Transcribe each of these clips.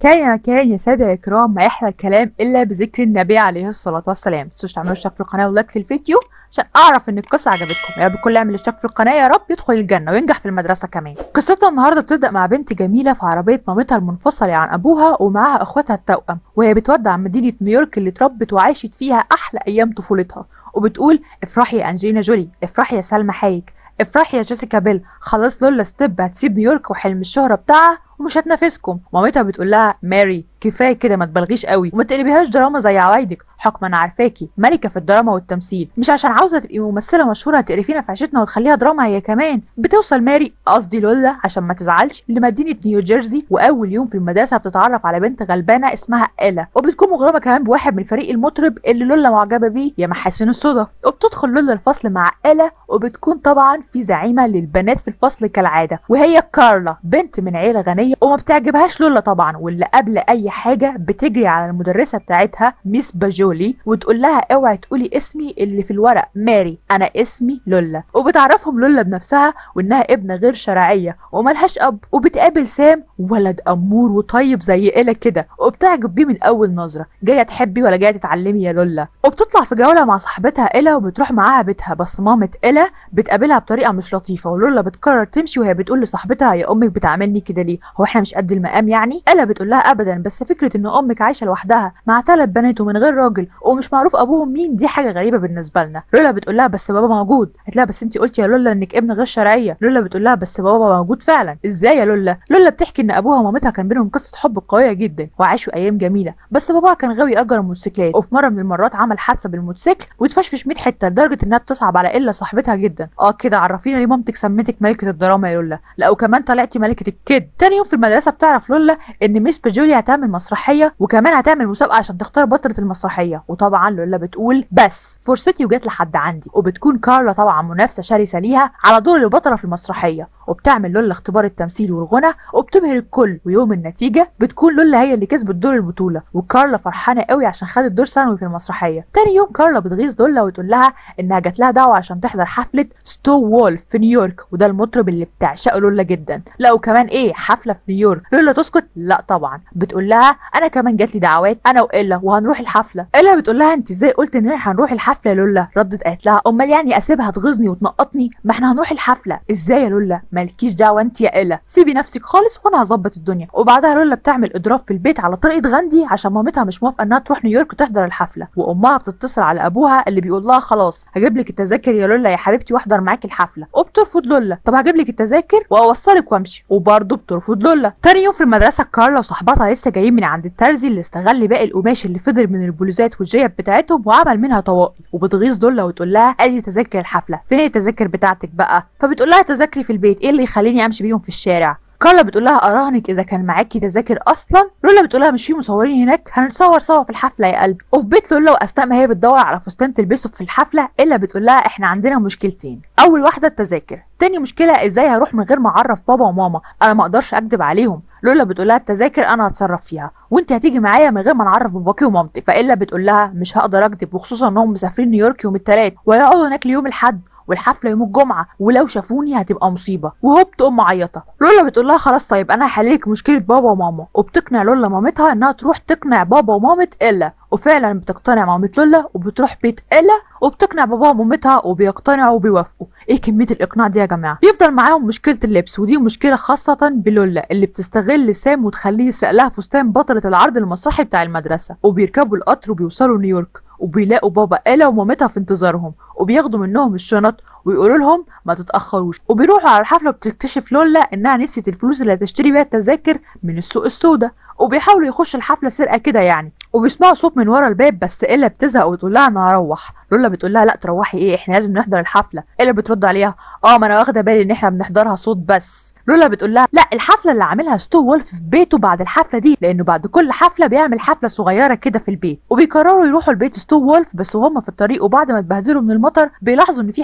كان يا مكان يا سادة يا كرام ما يحلى الكلام إلا بذكر النبي عليه الصلاة والسلام متنسوش تعملوا اشتراك في القناة ولايك للفيديو عشان أعرف إن القصة عجبتكم يا رب الكل يعمل اشتراك في القناة يا رب يدخل الجنة وينجح في المدرسة كمان قصتنا النهاردة بتبدأ مع بنت جميلة في عربية مامتها المنفصلة عن أبوها ومعاها إخواتها التوأم وهي بتودع مدينة نيويورك اللي اتربت وعاشت فيها أحلى أيام طفولتها وبتقول افرحي يا أنجلينا جولي افرحي يا سلمى حايك افرحي يا جيسيكا بيل خلاص لولا ستيب هتسيب نيويورك وحلم الشهرة بتاعها ومش هتنافسكم مامتها بتقول لها ماري كفايه كده ما تبالغيش قوي وما تقلبيهاش دراما زي عوايدك حكم انا عارفاكي ملكه في الدراما والتمثيل مش عشان عاوزه تبقي ممثله مشهوره هتقرفينا في عيشتنا وتخليها دراما هي كمان بتوصل ماري قصدي لولا عشان ما تزعلش لمدينه نيوجيرسي واول يوم في المدرسه بتتعرف على بنت غلبانه اسمها الا وبتكون مغرمه كمان بواحد من فريق المطرب اللي لولا معجبه بيه يا محاسن الصدف وبتدخل لولا الفصل مع الا وبتكون طبعا في زعيمه للبنات في الفصل كالعاده وهي كارلا بنت من عيله غنيه وما بتعجبهاش لولا طبعا واللي قبل اي حاجه بتجري على المدرسه بتاعتها ميس باجولي وتقول لها اوعي تقولي اسمي اللي في الورق ماري انا اسمي لولا وبتعرفهم لولا بنفسها وانها ابنه غير شرعيه وملهاش اب وبتقابل سام ولد امور وطيب زي إلا كده وبتعجب بيه من اول نظره جايه تحبي ولا جايه تتعلمي يا لولا وبتطلع في جوله مع صاحبتها إلا وبتروح معاها بيتها بس مامة إلا بتقابلها بطريقه مش لطيفه ولولا بتقرر تمشي وهي بتقول لصاحبتها يا امك بتعاملني كده ليه هو احنا مش قد المقام يعني إلا بتقول لها ابدا بس فكره ان امك عايشه لوحدها مع ثلاث بنات ومن غير راجل ومش معروف ابوهم مين دي حاجه غريبه بالنسبه لنا لولا بتقول لها بس بابا موجود قالت لها بس انت قلتي يا لولا انك ابن غير شرعيه لولا بتقول لها بس بابا موجود فعلا ازاي يا لولا لولا بتحكي ان ابوها ومامتها كان بينهم قصه حب قويه جدا وعاشوا ايام جميله بس باباها كان غاوي ياجر موتوسيكلات وفي مره من المرات عمل حادثه بالموتوسيكل واتفشفش 100 حته لدرجه انها بتصعب على الا صاحبتها جدا اه كده عرفينا ليه مامتك سمتك ملكه الدراما يا لولا لا وكمان طلعتي ملكه الكد تاني يوم في المدرسه بتعرف لولا ان ميس بجولي هتعمل مسرحيه وكمان هتعمل مسابقه عشان تختار بطله المسرحيه وطبعا لولا بتقول بس فرصتي وجت لحد عندي وبتكون كارلا طبعا منافسه شرسه ليها على دور البطله في المسرحيه وبتعمل لولا اختبار التمثيل والغنى وبتبهر الكل ويوم النتيجه بتكون لولا هي اللي كسبت دور البطوله وكارلا فرحانه قوي عشان خدت دور ثانوي في المسرحيه تاني يوم كارلا بتغيظ لولا وتقول لها انها جات لها دعوه عشان تحضر حفله ستو وولف في نيويورك وده المطرب اللي بتعشقه لولا جدا لا وكمان ايه حفله في نيويورك لولا تسكت لا طبعا بتقول لها انا كمان جات لي دعوات انا والا وهنروح الحفله الا بتقول لها انت ازاي قلت ان احنا هنروح الحفله يا لولا ردت قالت لها امال يعني اسيبها تغيظني وتنقطني ما احنا هنروح الحفله ازاي يا لولا مالكيش دعوه انت يا الا سيبي نفسك خالص وانا هظبط الدنيا وبعدها لولا بتعمل اضراب في البيت على طريقه غاندي عشان مامتها مش موافقه انها تروح نيويورك تحضر الحفله وامها بتتصل على ابوها اللي بيقول لها خلاص هجيب لك التذاكر يا لولا يا حبيبتي واحضر معاكي الحفله وبترفض لولا طب هجيب لك التذاكر واوصلك وامشي وبرضه بترفض لولا تاني يوم في المدرسه كارلا وصاحبتها لسه جايين من عند الترزي اللي استغل باقي القماش اللي فضل من البلوزات والجيب بتاعتهم وعمل منها طواقي وبتغيظ لولا وتقول لها ادي تذاكر الحفله فين التذاكر بتاعتك بقى فبتقول لها تذاكري في البيت ايه اللي يخليني امشي بيهم في الشارع كارلا بتقول لها اراهنك اذا كان معاكي تذاكر اصلا لولا بتقول لها مش في مصورين هناك هنتصور سوا في الحفله يا قلبي وفي بيت لولا واثناء ما هي بتدور على فستان تلبسه في الحفله الا بتقول لها احنا عندنا مشكلتين اول واحده التذاكر تاني مشكله ازاي هروح من غير ما اعرف بابا وماما انا ما اقدرش اكدب عليهم لولا بتقول لها التذاكر انا هتصرف فيها وانت هتيجي معايا من غير ما نعرف باباكي ومامتك فالا بتقول لها مش هقدر اكدب وخصوصا انهم مسافرين نيويورك يوم الثلاث وهيقعدوا هناك ليوم الاحد والحفله يوم الجمعه ولو شافوني هتبقى مصيبه وهوب تقوم معيطه لولا بتقول لها خلاص طيب انا هحللك مشكله بابا وماما وبتقنع لولا مامتها انها تروح تقنع بابا ومامه الا وفعلا بتقتنع مامة لولا وبتروح بيت إلا وبتقنع باباها ومامتها وبيقتنعوا وبيوافقوا ايه كمية الإقناع دي يا جماعة بيفضل معاهم مشكلة اللبس ودي مشكلة خاصة بلولا اللي بتستغل سام وتخليه يسرق لها فستان بطلة العرض المسرحي بتاع المدرسة وبيركبوا القطر وبيوصلوا نيويورك وبيلاقوا بابا إلا ومامتها في انتظارهم وبياخدوا منهم الشنط ويقولوا لهم ما تتاخروش وبيروحوا على الحفله وبتكتشف لولا انها نسيت الفلوس اللي هتشتري بيها التذاكر من السوق السوداء وبيحاولوا يخشوا الحفله سرقه كده يعني وبيسمعوا صوت من ورا الباب بس إلا بتزهق وتقول لها انا هروح لولا بتقول لها لا تروحي ايه احنا لازم نحضر الحفله إلا بترد عليها اه ما انا واخده بالي ان احنا بنحضرها صوت بس لولا بتقول لها لا الحفله اللي عاملها ستو وولف في بيته بعد الحفله دي لانه بعد كل حفله بيعمل حفله صغيره كده في البيت وبيقرروا يروحوا البيت ستو وولف بس وهم في الطريق وبعد ما اتبهدلوا من المطر بيلاحظوا ان في حد بيراقب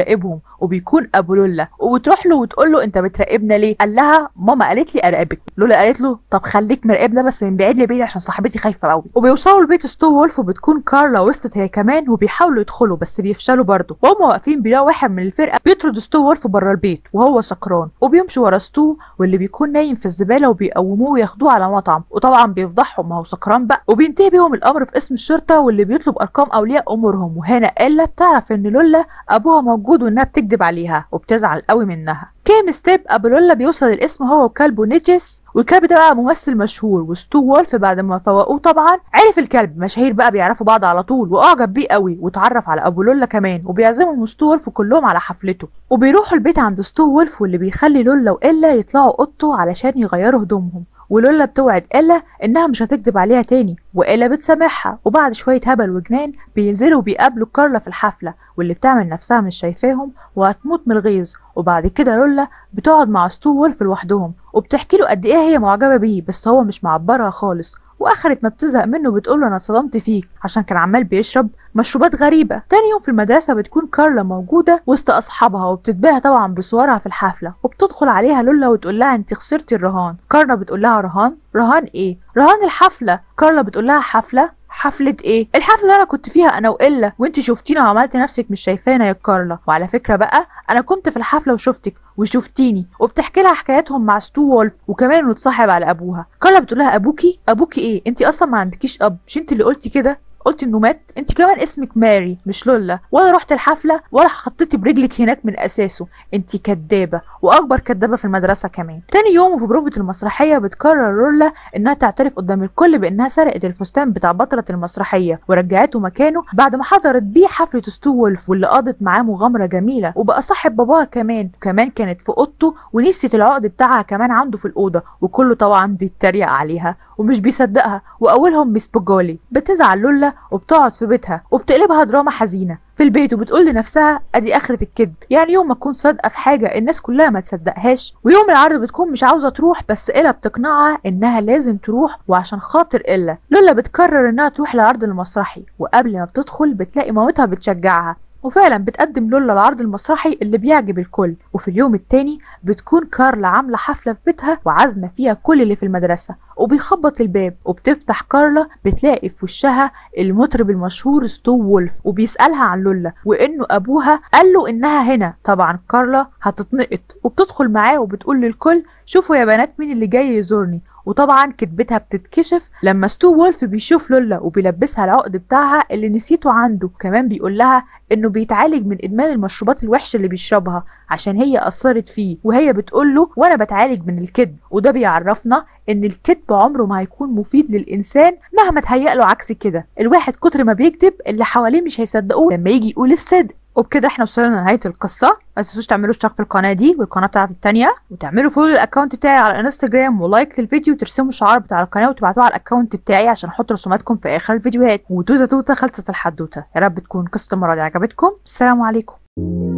بيراقبهم وبيكون ابو لولا وبتروح له وتقول له انت بتراقبنا ليه قال لها ماما قالت لي اراقبك لولا قالت له طب خليك مراقبنا بس من بعيد لبعيد عشان صاحبتي خايفه قوي وبيوصلوا لبيت ستو وولف وبتكون كارلا وسطت هي كمان وبيحاولوا يدخلوا بس بيفشلوا برضه وهم واقفين بيلاقوا واحد من الفرقه بيطرد ستو وولف بره البيت وهو سكران وبيمشوا ورا ستو واللي بيكون نايم في الزباله وبيقوموه وياخدوه على مطعم وطبعا بيفضحهم ما هو سكران بقى وبينتهي بيهم الامر في اسم الشرطه واللي بيطلب ارقام اولياء امورهم وهنا الا بتعرف ان لولا ابوها موجود وانها بتكذب عليها وبتزعل قوي منها كام ستيب ابو لولا بيوصل الاسم هو وكلبه نيجس والكلب ده بقى ممثل مشهور وستو وولف بعد ما فوقوه طبعا عرف الكلب مشاهير بقى بيعرفوا بعض على طول واعجب بيه قوي واتعرف على ابو لولا كمان وبيعزمهم ستو وولف كلهم على حفلته وبيروحوا البيت عند ستو وولف واللي بيخلي لولا والا يطلعوا اوضته علشان يغيروا هدومهم ولولا بتوعد إلا إنها مش هتكدب عليها تاني وإلا بتسامحها وبعد شوية هبل وجنان بينزلوا وبيقابلوا كارلا في الحفلة واللي بتعمل نفسها مش شايفاهم وهتموت من الغيظ وبعد كده لولا بتقعد مع ستو وولف لوحدهم وبتحكي له قد ايه هي معجبة بيه بس هو مش معبرها خالص واخرت ما بتزهق منه بتقوله انا اتصدمت فيك عشان كان عمال بيشرب مشروبات غريبة تاني يوم في المدرسة بتكون كارلا موجودة وسط أصحابها وبتتباهى طبعا بصورها في الحفلة وبتدخل عليها لولا وتقول لها انت خسرتي الرهان كارلا بتقول لها رهان رهان ايه رهان الحفلة كارلا بتقول لها حفلة حفلة ايه؟ الحفلة اللي انا كنت فيها انا وإلا وانت شفتينا وعملتي نفسك مش شايفانا يا كارلا وعلى فكرة بقى انا كنت في الحفلة وشفتك وشفتيني وبتحكي لها حكاياتهم مع ستو وولف وكمان متصاحب على ابوها كارلا بتقول لها ابوكي ابوكي ايه انت اصلا ما عندكيش اب مش انت اللي قلتي كده قلت انه مات انت كمان اسمك ماري مش لولا ولا رحت الحفله ولا حطيتي برجلك هناك من اساسه انت كدابه واكبر كدابه في المدرسه كمان تاني يوم وفي بروفه المسرحيه بتقرر لولا انها تعترف قدام الكل بانها سرقت الفستان بتاع بطله المسرحيه ورجعته مكانه بعد ما حضرت بيه حفله ستو وولف واللي قضت معاه مغامره جميله وبقى صاحب باباها كمان وكمان كانت في اوضته ونسيت العقد بتاعها كمان عنده في الاوضه وكله طبعا بيتريق عليها ومش بيصدقها واولهم بيسبجولي بتزعل لولا وبتقعد في بيتها وبتقلبها دراما حزينه في البيت وبتقول لنفسها ادي اخرة الكذب يعني يوم ما تكون صادقه في حاجه الناس كلها ما تصدقهاش ويوم العرض بتكون مش عاوزه تروح بس إلا بتقنعها انها لازم تروح وعشان خاطر إلا لولا بتقرر انها تروح العرض المسرحي وقبل ما بتدخل بتلاقي مامتها بتشجعها وفعلا بتقدم لولا العرض المسرحي اللي بيعجب الكل وفي اليوم التاني بتكون كارلا عاملة حفلة في بيتها وعازمة فيها كل اللي في المدرسة وبيخبط الباب وبتفتح كارلا بتلاقي في وشها المطرب المشهور ستو وولف وبيسألها عن لولا وإنه أبوها قال له إنها هنا طبعا كارلا هتتنقط وبتدخل معاه وبتقول للكل شوفوا يا بنات مين اللي جاي يزورني وطبعا كدبتها بتتكشف لما ستو وولف بيشوف لولا وبيلبسها العقد بتاعها اللي نسيته عنده كمان بيقول لها انه بيتعالج من ادمان المشروبات الوحشه اللي بيشربها عشان هي اثرت فيه وهي بتقول له وانا بتعالج من الكذب وده بيعرفنا ان الكذب عمره ما هيكون مفيد للانسان مهما تهيأ له عكس كده الواحد كتر ما بيكذب اللي حواليه مش هيصدقوه لما يجي يقول الصدق وبكده احنا وصلنا لنهايه القصه ما تنسوش تعملوا اشتراك في القناه دي والقناه بتاعتي التانية وتعملوا فولو للاكونت بتاعي على الانستجرام ولايك للفيديو وترسموا الشعار بتاع القناه وتبعتوه على الاكونت بتاعي عشان احط رسوماتكم في اخر الفيديوهات وتوته توته خلصت الحدوته يا رب تكون قصه المره دي عجبتكم السلام عليكم